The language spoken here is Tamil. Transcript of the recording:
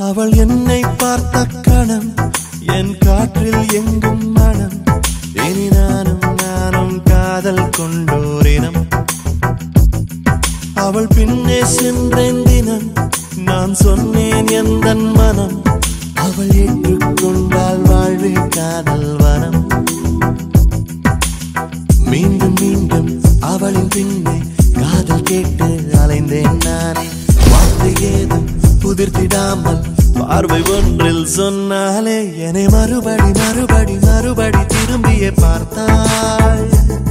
அவள் என்னை பார்த்த கணம் என் காற்றில் எங்கும் மனம் இனி நானும் நானும் காதல் கொண்டோரினம் அவள் பின்னே சென்றேன் தினம் நான் சொன்னேன் எந்த மனம் அவள் ஏற்றுக்கொண்டால் வாழ்வில் காதல் வனம் மீண்டும் மீண்டும் அவளின் பின்னே காதல் கேட்டு அலைந்தேன் நானே வார்த்தை ஏதும் புதிர்த்திடாமல் பார்வை ஒன்றில் சொன்னாலே என்னை மறுபடி மறுபடி மறுபடி திரும்பியே பார்த்தாள்